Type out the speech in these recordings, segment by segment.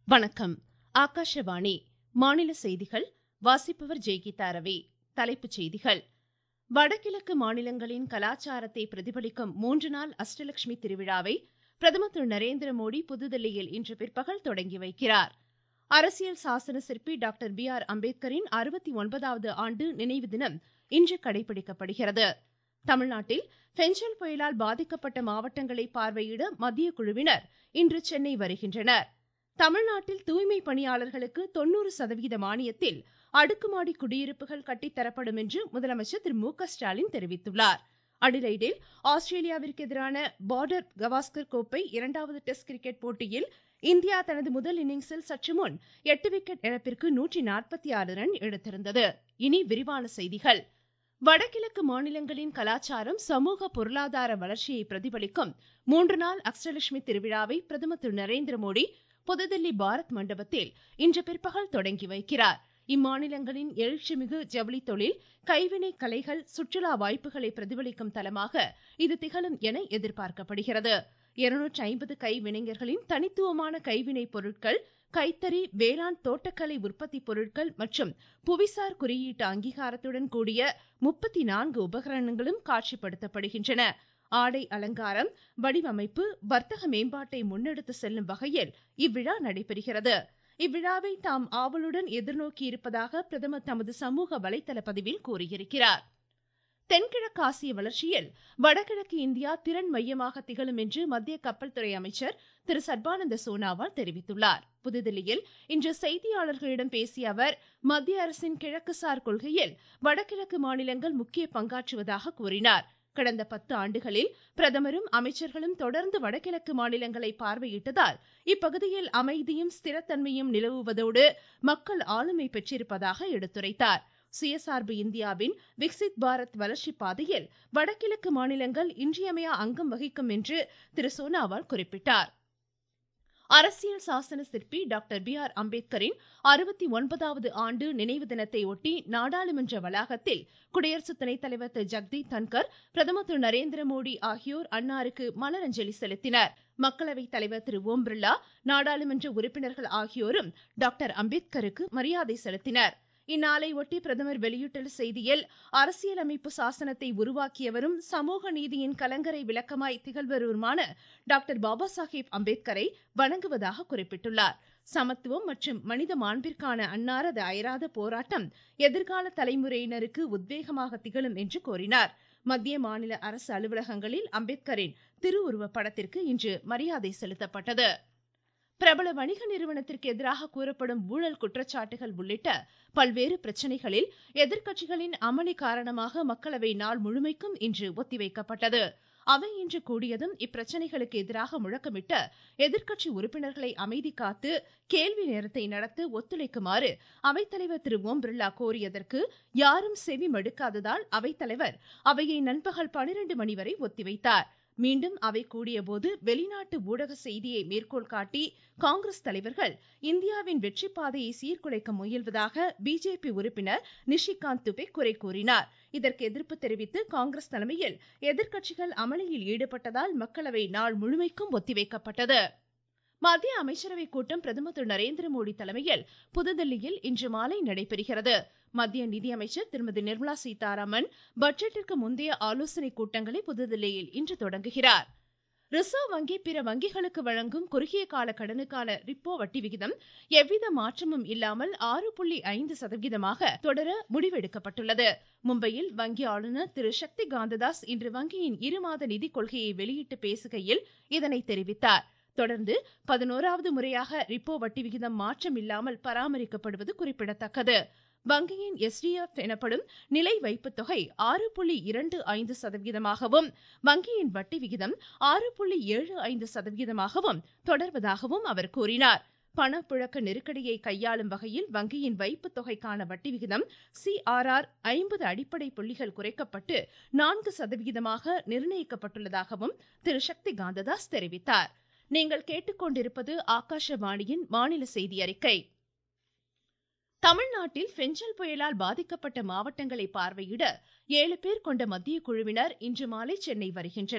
வணக்கம் ஆகாஷவாணி மாநில செய்திகள் வாசிப்பவர் ஜெய்கீதா ரவி தலைப்புச் செய்திகள் வடகிழக்கு மாநிலங்களின் கலாச்சாரத்தை பிரதிபலிக்கும் மூன்று நாள் அஷ்டலட்சுமி திருவிழாவை பிரதமர் திரு நரேந்திர மோடி புதுதில்லியில் இன்று பிற்பகல் தொடங்கி வைக்கிறார் அரசியல் சாசன சிற்பி டாக்டர் பி ஆர் அம்பேத்கரின் அறுபத்தி ஒன்பதாவது ஆண்டு நினைவு தினம் இன்று கடைபிடிக்கப்படுகிறது தமிழ்நாட்டில் பெஞ்சல் புயலால் பாதிக்கப்பட்ட மாவட்டங்களை பார்வையிட மத்திய குழுவினர் இன்று சென்னை வருகின்றனர் தமிழ்நாட்டில் தூய்மை பணியாளர்களுக்கு தொன்னூறு சதவீத மானியத்தில் அடுக்குமாடி குடியிருப்புகள் கட்டித்தரப்படும் என்று முதலமைச்சர் திரு மு க ஸ்டாலின் தெரிவித்துள்ளார் அடிலைடில் ஆஸ்திரேலியாவிற்கு எதிரான பார்டர் கவாஸ்கர் கோப்பை இரண்டாவது டெஸ்ட் கிரிக்கெட் போட்டியில் இந்தியா தனது முதல் இன்னிங்ஸில் சற்று முன் எட்டு விக்கெட் இழப்பிற்கு நூற்றி நாற்பத்தி ஆறு ரன் எடுத்திருந்தது இனி விரிவான செய்திகள் வடகிழக்கு மாநிலங்களின் கலாச்சாரம் சமூக பொருளாதார வளர்ச்சியை பிரதிபலிக்கும் மூன்று நாள் அஷ்டலட்சுமி திருவிழாவை பிரதமர் திரு நரேந்திர மோடி புதுதில்லி பாரத் மண்டபத்தில் இன்று பிற்பகல் தொடங்கி வைக்கிறார் இம்மாநிலங்களின் எழுச்சிமிகு ஜவுளி தொழில் கைவினை கலைகள் சுற்றுலா வாய்ப்புகளை பிரதிபலிக்கும் தலமாக இது திகழும் என எதிர்பார்க்கப்படுகிறது இருநூற்றி ஐம்பது கைவினைஞர்களின் தனித்துவமான கைவினை பொருட்கள் கைத்தறி வேளாண் தோட்டக்கலை உற்பத்தி பொருட்கள் மற்றும் புவிசார் குறியீட்டு அங்கீகாரத்துடன் கூடிய முப்பத்தி நான்கு உபகரணங்களும் காட்சிப்படுத்தப்படுகின்றன ஆடை அலங்காரம் வடிவமைப்பு வர்த்தக மேம்பாட்டை முன்னெடுத்து செல்லும் வகையில் இவ்விழா நடைபெறுகிறது இவ்விழாவை தாம் ஆவலுடன் எதிர்நோக்கி இருப்பதாக பிரதமர் தமது சமூக வலைதள பதிவில் கூறியிருக்கிறார் தென்கிழக்கு ஆசிய வளர்ச்சியில் வடகிழக்கு இந்தியா திறன் மையமாக திகழும் என்று மத்திய கப்பல் துறை அமைச்சர் திரு சர்பானந்த சோனாவால் தெரிவித்துள்ளார் புதுதில்லியில் இன்று செய்தியாளர்களிடம் பேசிய அவர் மத்திய அரசின் கிழக்குசார் கொள்கையில் வடகிழக்கு மாநிலங்கள் முக்கிய பங்காற்றுவதாக கூறினார் கடந்த பத்து ஆண்டுகளில் பிரதமரும் அமைச்சர்களும் தொடர்ந்து வடகிழக்கு மாநிலங்களை பார்வையிட்டதால் இப்பகுதியில் அமைதியும் ஸ்திரத்தன்மையும் நிலவுவதோடு மக்கள் ஆளுமை பெற்றிருப்பதாக எடுத்துரைத்தார் சுயசார்பு இந்தியாவின் விக்சித் பாரத் வளர்ச்சி பாதையில் வடகிழக்கு மாநிலங்கள் இன்றியமையா அங்கம் வகிக்கும் என்று திரு சோனாவால் குறிப்பிட்டார் அரசியல் சாசன சிற்பி டாக்டர் பி ஆர் அம்பேத்கரின் அறுபத்தி ஒன்பதாவது ஆண்டு நினைவு தினத்தை ஒட்டி நாடாளுமன்ற வளாகத்தில் குடியரசு துணைத் தலைவர் திரு ஜக்தீப் தன்கர் பிரதமர் திரு நரேந்திர மோடி ஆகியோர் அன்னாருக்கு மலரஞ்சலி செலுத்தினர் மக்களவைத் தலைவர் திரு ஓம் பிர்லா நாடாளுமன்ற உறுப்பினர்கள் ஆகியோரும் டாக்டர் அம்பேத்கருக்கு மரியாதை செலுத்தினர் இந்நாளை ஒட்டி பிரதமர் வெளியிட்டுள்ள செய்தியில் அரசியலமைப்பு சாசனத்தை உருவாக்கியவரும் சமூக நீதியின் கலங்கரை விளக்கமாய் திகழ்வருமான டாக்டர் பாபா சாஹேப் அம்பேத்கரை வணங்குவதாக குறிப்பிட்டுள்ளார் சமத்துவம் மற்றும் மனித மாண்பிற்கான அன்னாரது அயராத போராட்டம் எதிர்கால தலைமுறையினருக்கு உத்வேகமாக திகழும் என்று கூறினார் மத்திய மாநில அரசு அலுவலகங்களில் அம்பேத்கரின் திருவுருவ படத்திற்கு இன்று மரியாதை செலுத்தப்பட்டது பிரபல வணிக நிறுவனத்திற்கு எதிராக கூறப்படும் ஊழல் குற்றச்சாட்டுகள் உள்ளிட்ட பல்வேறு பிரச்சனைகளில் எதிர்க்கட்சிகளின் அமளி காரணமாக மக்களவை நாள் முழுமைக்கும் இன்று ஒத்திவைக்கப்பட்டது அவை இன்று கூடியதும் இப்பிரச்சனைகளுக்கு எதிராக முழக்கமிட்ட எதிர்க்கட்சி உறுப்பினர்களை அமைதி காத்து கேள்வி நேரத்தை நடத்த ஒத்துழைக்குமாறு அவைத்தலைவர் திரு ஓம் பிர்லா கோரியதற்கு யாரும் செவி மடுக்காததால் அவைத்தலைவர் அவையை நண்பகல் பனிரெண்டு மணி வரை ஒத்திவைத்தார் மீண்டும் அவை கூடியபோது வெளிநாட்டு ஊடக செய்தியை மேற்கோள் காட்டி காங்கிரஸ் தலைவர்கள் இந்தியாவின் வெற்றி பாதையை சீர்குலைக்க முயல்வதாக பிஜேபி உறுப்பினர் நிஷிகாந்த் துபே குறை கூறினார் இதற்கு எதிர்ப்பு தெரிவித்து காங்கிரஸ் தலைமையில் எதிர்க்கட்சிகள் அமளியில் ஈடுபட்டதால் மக்களவை நாள் முழுமைக்கும் ஒத்திவைக்கப்பட்டது மத்திய அமைச்சரவை கூட்டம் பிரதமர் திரு நரேந்திர மோடி தலைமையில் புதுதில்லியில் இன்று மாலை நடைபெறுகிறது மத்திய நிதியமைச்சர் திருமதி நிர்மலா சீதாராமன் பட்ஜெட்டிற்கு முந்தைய ஆலோசனை கூட்டங்களை புதுதில்லியில் இன்று தொடங்குகிறார் ரிசர்வ் வங்கி பிற வங்கிகளுக்கு வழங்கும் குறுகிய கால கடனுக்கான ரிப்போ வட்டி விகிதம் எவ்வித மாற்றமும் இல்லாமல் ஆறு புள்ளி ஐந்து சதவீதமாக தொடர முடிவெடுக்கப்பட்டுள்ளது மும்பையில் வங்கி ஆளுநர் திரு சக்தி காந்ததாஸ் இன்று வங்கியின் இருமாத நிதிக் கொள்கையை வெளியிட்டு பேசுகையில் இதனை தெரிவித்தார் தொடர்ந்து பதினோராவது முறையாக ரிப்போ வட்டி விகிதம் மாற்றம் இல்லாமல் பராமரிக்கப்படுவது குறிப்பிடத்தக்கது வங்கியின் எஸ்டிஎஃப் எனப்படும் நிலை வைப்புத் தொகை ஆறு புள்ளி இரண்டு ஐந்து சதவீதமாகவும் வங்கியின் வட்டி விகிதம் ஆறு புள்ளி ஏழு ஐந்து சதவீதமாகவும் தொடர்வதாகவும் அவர் கூறினார் பணப்புழக்க நெருக்கடியை கையாளும் வகையில் வங்கியின் வைப்புத் தொகைக்கான வட்டி விகிதம் சிஆர்ஆர் ஐம்பது அடிப்படை புள்ளிகள் குறைக்கப்பட்டு நான்கு சதவீதமாக நிர்ணயிக்கப்பட்டுள்ளதாகவும் திரு சக்தி காந்ததாஸ் தெரிவித்தார் நீங்கள் கேட்டுக்கொண்டிருப்பது ஆகாஷவாணியின் மாநில செய்தி அறிக்கை தமிழ்நாட்டில் பெஞ்சல் புயலால் பாதிக்கப்பட்ட மாவட்டங்களை பார்வையிட ஏழு பேர் கொண்ட மத்திய குழுவினர் இன்று மாலை சென்னை வருகின்றனர்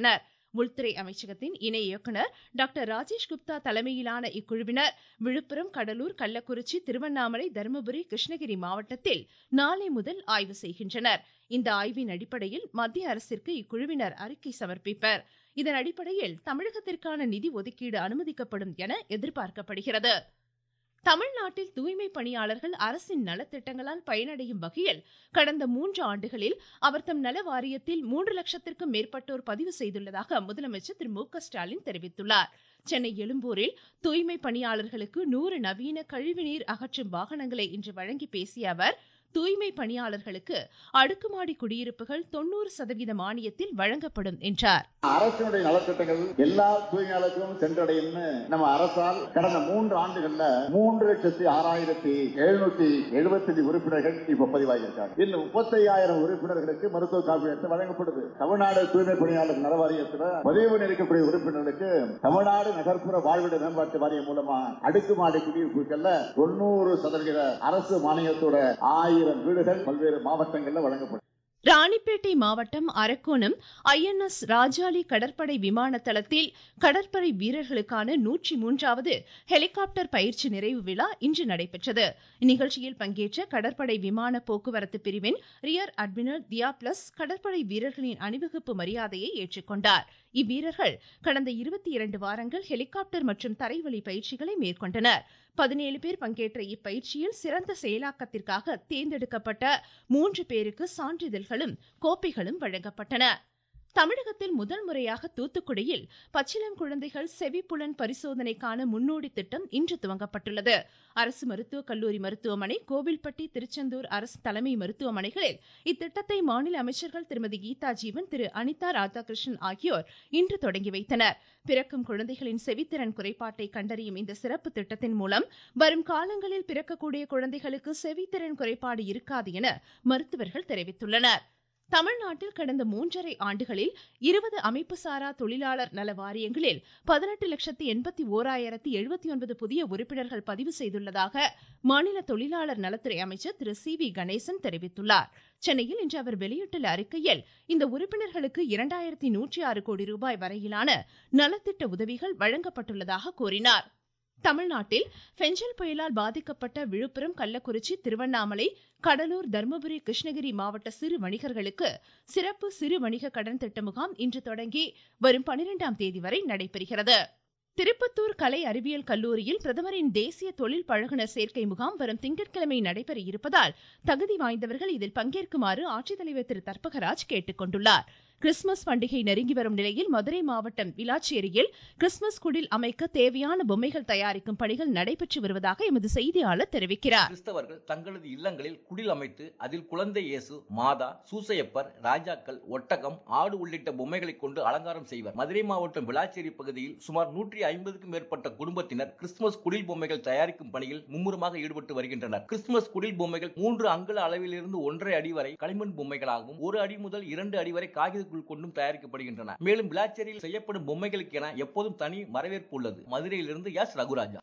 உள்துறை அமைச்சகத்தின் இணை இயக்குநர் டாக்டர் ராஜேஷ் குப்தா தலைமையிலான இக்குழுவினர் விழுப்புரம் கடலூர் கள்ளக்குறிச்சி திருவண்ணாமலை தருமபுரி கிருஷ்ணகிரி மாவட்டத்தில் நாளை முதல் ஆய்வு செய்கின்றனர் இந்த ஆய்வின் அடிப்படையில் மத்திய அரசிற்கு இக்குழுவினர் அறிக்கை சமர்ப்பிப்பர் இதன் அடிப்படையில் தமிழகத்திற்கான நிதி ஒதுக்கீடு அனுமதிக்கப்படும் என எதிர்பார்க்கப்படுகிறது தமிழ்நாட்டில் தூய்மை பணியாளர்கள் அரசின் நலத்திட்டங்களால் பயனடையும் வகையில் கடந்த மூன்று ஆண்டுகளில் அவர் தம் நல வாரியத்தில் மூன்று லட்சத்திற்கும் மேற்பட்டோர் பதிவு செய்துள்ளதாக முதலமைச்சர் திரு மு க ஸ்டாலின் தெரிவித்துள்ளார் சென்னை எழும்பூரில் தூய்மை பணியாளர்களுக்கு நூறு நவீன கழிவுநீர் அகற்றும் வாகனங்களை இன்று வழங்கி பேசிய அவர் தூய்மை பணியாளர்களுக்கு அடுக்குமாடி குடியிருப்புகள் தொண்ணூறு சதவீத மானியத்தில் வழங்கப்படும் என்றார் அரசினுடைய நலத்திட்டங்கள் எல்லா தூய்மையாளர்களுக்கும் சென்றடையும்னு நம்ம அரசால் கடந்த மூன்று ஆண்டுகள்ல மூன்று லட்சத்தி ஆறாயிரத்தி எழுநூத்தி எழுபத்தி உறுப்பினர்கள் இப்ப பதிவாகியிருக்காங்க இன்னும் முப்பத்தையாயிரம் உறுப்பினர்களுக்கு மருத்துவ காப்பீடு வழங்கப்படுது தமிழ்நாடு தூய்மை பணியாளர் நல வாரியத்தில் பதிவு இருக்கக்கூடிய உறுப்பினர்களுக்கு தமிழ்நாடு நகர்ப்புற வாழ்விட மேம்பாட்டு வாரியம் மூலமா அடுக்குமாடி குடியிருப்புகள்ல தொண்ணூறு சதவீத அரசு மானியத்தோட ஆயிரம் வீடுகள் பல்வேறு மாவட்டங்கள்ல வழங்கப்படும் ராணிப்பேட்டை மாவட்டம் அரக்கோணம் ஐஎன்எஸ் ராஜாளி கடற்படை விமான தளத்தில் கடற்படை வீரர்களுக்கான நூற்றி மூன்றாவது ஹெலிகாப்டர் பயிற்சி நிறைவு விழா இன்று நடைபெற்றது இந்நிகழ்ச்சியில் பங்கேற்ற கடற்படை விமான போக்குவரத்து பிரிவின் ரியர் அட்மிரல் தியா பிளஸ் கடற்படை வீரர்களின் அணிவகுப்பு மரியாதையை ஏற்றுக்கொண்டார் இவ்வீரர்கள் கடந்த இருபத்தி இரண்டு வாரங்கள் ஹெலிகாப்டர் மற்றும் தரைவழி பயிற்சிகளை மேற்கொண்டனர் பதினேழு பேர் பங்கேற்ற இப்பயிற்சியில் சிறந்த செயலாக்கத்திற்காக தேர்ந்தெடுக்கப்பட்ட மூன்று பேருக்கு சான்றிதழ்களும் கோப்பைகளும் வழங்கப்பட்டன தமிழகத்தில் முதல் முறையாக தூத்துக்குடியில் பச்சிளம் குழந்தைகள் செவிப்புலன் பரிசோதனைக்கான முன்னோடி திட்டம் இன்று துவங்கப்பட்டுள்ளது அரசு மருத்துவக் கல்லூரி மருத்துவமனை கோவில்பட்டி திருச்செந்தூர் அரசு தலைமை மருத்துவமனைகளில் இத்திட்டத்தை மாநில அமைச்சர்கள் திருமதி கீதா ஜீவன் திரு அனிதா ராதாகிருஷ்ணன் ஆகியோர் இன்று தொடங்கி வைத்தனர் பிறக்கும் குழந்தைகளின் செவித்திறன் குறைபாட்டை கண்டறியும் இந்த சிறப்பு திட்டத்தின் மூலம் வரும் காலங்களில் பிறக்கக்கூடிய குழந்தைகளுக்கு செவித்திறன் குறைபாடு இருக்காது என மருத்துவர்கள் தெரிவித்துள்ளனர் தமிழ்நாட்டில் கடந்த மூன்றரை ஆண்டுகளில் இருபது அமைப்பு சாரா தொழிலாளர் நல வாரியங்களில் பதினெட்டு லட்சத்து எண்பத்தி ஓராயிரத்தி எழுபத்தி ஒன்பது புதிய உறுப்பினர்கள் பதிவு செய்துள்ளதாக மாநில தொழிலாளர் நலத்துறை அமைச்சர் திரு சி வி கணேசன் தெரிவித்துள்ளார் சென்னையில் இன்று அவர் வெளியிட்டுள்ள அறிக்கையில் இந்த உறுப்பினர்களுக்கு இரண்டாயிரத்தி நூற்றி ஆறு கோடி ரூபாய் வரையிலான நலத்திட்ட உதவிகள் வழங்கப்பட்டுள்ளதாக கூறினார் தமிழ்நாட்டில் பெஞ்சல் புயலால் பாதிக்கப்பட்ட விழுப்புரம் கள்ளக்குறிச்சி திருவண்ணாமலை கடலூர் தருமபுரி கிருஷ்ணகிரி மாவட்ட சிறு வணிகர்களுக்கு சிறப்பு சிறு வணிக கடன் திட்ட முகாம் இன்று தொடங்கி வரும் பனிரெண்டாம் தேதி வரை நடைபெறுகிறது திருப்பத்தூர் கலை அறிவியல் கல்லூரியில் பிரதமரின் தேசிய தொழில் பழகுனர் சேர்க்கை முகாம் வரும் திங்கட்கிழமை நடைபெற இருப்பதால் தகுதி வாய்ந்தவர்கள் இதில் பங்கேற்குமாறு ஆட்சித்தலைவர் திரு தர்பகராஜ் கேட்டுக் கொண்டுள்ளார் கிறிஸ்துமஸ் பண்டிகை நெருங்கி வரும் நிலையில் மதுரை மாவட்டம் விளாச்சேரியில் கிறிஸ்துமஸ் குடில் அமைக்க தேவையான பொம்மைகள் தயாரிக்கும் பணிகள் நடைபெற்று வருவதாக எமது செய்தியாளர் தெரிவிக்கிறார் கிறிஸ்தவர்கள் தங்களது இல்லங்களில் குடில் அமைத்து அதில் குழந்தை இயேசு மாதா சூசையப்பர் ராஜாக்கள் ஒட்டகம் ஆடு உள்ளிட்ட பொம்மைகளை கொண்டு அலங்காரம் செய்வர் மதுரை மாவட்டம் விளாச்சேரி பகுதியில் சுமார் நூற்றி ஐம்பதுக்கும் மேற்பட்ட குடும்பத்தினர் கிறிஸ்துமஸ் குடில் பொம்மைகள் தயாரிக்கும் பணியில் மும்முரமாக ஈடுபட்டு வருகின்றனர் கிறிஸ்துமஸ் குடில் பொம்மைகள் மூன்று அங்குல அளவிலிருந்து ஒன்றரை அடி வரை களிமண் பொம்மைகளாகவும் ஒரு அடி முதல் இரண்டு அடி வரை காகித குள் கொண்டும் தயாரிக்கப்படுகின்றன மேலும் விளாச்சேரியில் செய்யப்படும் பொம்மைகளுக்கு என எப்போதும் தனி வரவேற்பு உள்ளது மதுரையிலிருந்து எஸ் ரகுராஜா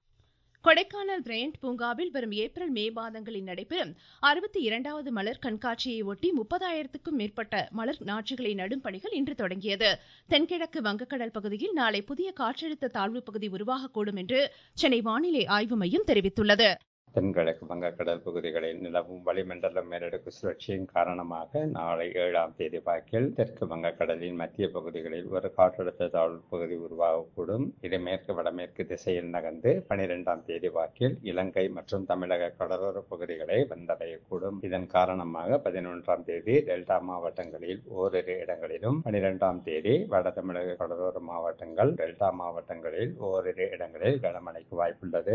கொடைக்கானல் பிரையண்ட் பூங்காவில் வரும் ஏப்ரல் மே மாதங்களில் நடைபெறும் அறுபத்தி இரண்டாவது மலர் கண்காட்சியை ஒட்டி முப்பதாயிரத்துக்கும் மேற்பட்ட மலர் நாற்றுகளை நடும் பணிகள் இன்று தொடங்கியது தென்கிழக்கு வங்கக்கடல் பகுதியில் நாளை புதிய காற்றழுத்த தாழ்வு பகுதி உருவாகக்கூடும் என்று சென்னை வானிலை ஆய்வு மையம் தெரிவித்துள்ளது தென்கிழக்கு வங்கக்கடல் பகுதிகளில் நிலவும் வளிமண்டல மேலடுக்கு சுழற்சியின் காரணமாக நாளை ஏழாம் தேதி வாக்கில் தெற்கு வங்கக்கடலின் மத்திய பகுதிகளில் ஒரு காற்றழுத்த தாழ்வு பகுதி உருவாகக்கூடும் இது மேற்கு வடமேற்கு திசையில் நகர்ந்து பனிரெண்டாம் தேதி வாக்கில் இலங்கை மற்றும் தமிழக கடலோர பகுதிகளை வந்தடையக்கூடும் இதன் காரணமாக பதினொன்றாம் தேதி டெல்டா மாவட்டங்களில் ஓரிரு இடங்களிலும் பனிரெண்டாம் தேதி வட தமிழக கடலோர மாவட்டங்கள் டெல்டா மாவட்டங்களில் ஓரிரு இடங்களில் கனமழைக்கு வாய்ப்புள்ளது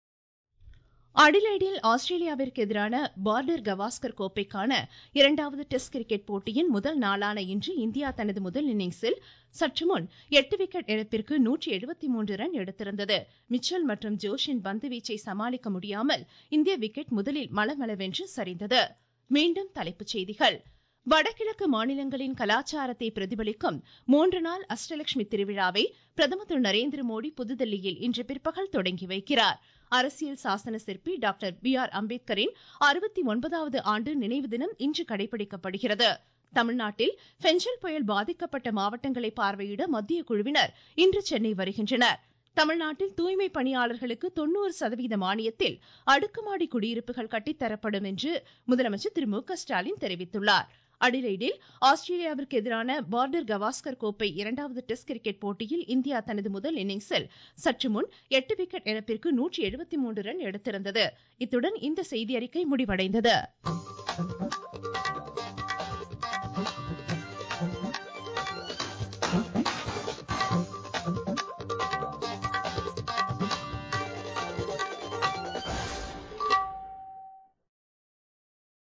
அடிலைடில் ஆஸ்திரேலியாவிற்கு எதிரான பார்டர் கவாஸ்கர் கோப்பைக்கான இரண்டாவது டெஸ்ட் கிரிக்கெட் போட்டியின் முதல் நாளான இன்று இந்தியா தனது முதல் இன்னிங்ஸில் சற்று முன் எட்டு விக்கெட் இழப்பிற்கு நூற்றி எழுபத்தி மூன்று ரன் எடுத்திருந்தது மிச்சல் மற்றும் ஜோஷின் பந்து வீச்சை சமாளிக்க முடியாமல் இந்திய விக்கெட் முதலில் மளமளவென்று சரிந்தது மீண்டும் தலைப்புச் செய்திகள் வடகிழக்கு மாநிலங்களின் கலாச்சாரத்தை பிரதிபலிக்கும் மூன்று நாள் அஷ்டலட்சுமி திருவிழாவை பிரதமர் திரு நரேந்திர மோடி புதுதில்லியில் இன்று பிற்பகல் தொடங்கி வைக்கிறார் அரசியல் சாசன சிற்பி டாக்டர் பி ஆர் அம்பேத்கரின் அறுபத்தி ஒன்பதாவது ஆண்டு நினைவு தினம் இன்று கடைபிடிக்கப்படுகிறது தமிழ்நாட்டில் பெஞ்சல் புயல் பாதிக்கப்பட்ட மாவட்டங்களை பார்வையிட மத்திய குழுவினர் இன்று சென்னை வருகின்றனர் தமிழ்நாட்டில் தூய்மை பணியாளர்களுக்கு தொண்ணூறு சதவீத மானியத்தில் அடுக்குமாடி குடியிருப்புகள் கட்டித்தரப்படும் என்று முதலமைச்சர் திரு மு க ஸ்டாலின் தெரிவித்துள்ளார் அடிலைடில் ஆஸ்திரேலியாவிற்கு எதிரான பார்டர் கவாஸ்கர் கோப்பை இரண்டாவது டெஸ்ட் கிரிக்கெட் போட்டியில் இந்தியா தனது முதல் இன்னிங்ஸில் சற்று முன் எட்டு விக்கெட் இழப்பிற்கு நூற்றி எழுபத்தி மூன்று ரன் எடுத்திருந்தது இத்துடன் இந்த செய்தியறிக்கை முடிவடைந்தது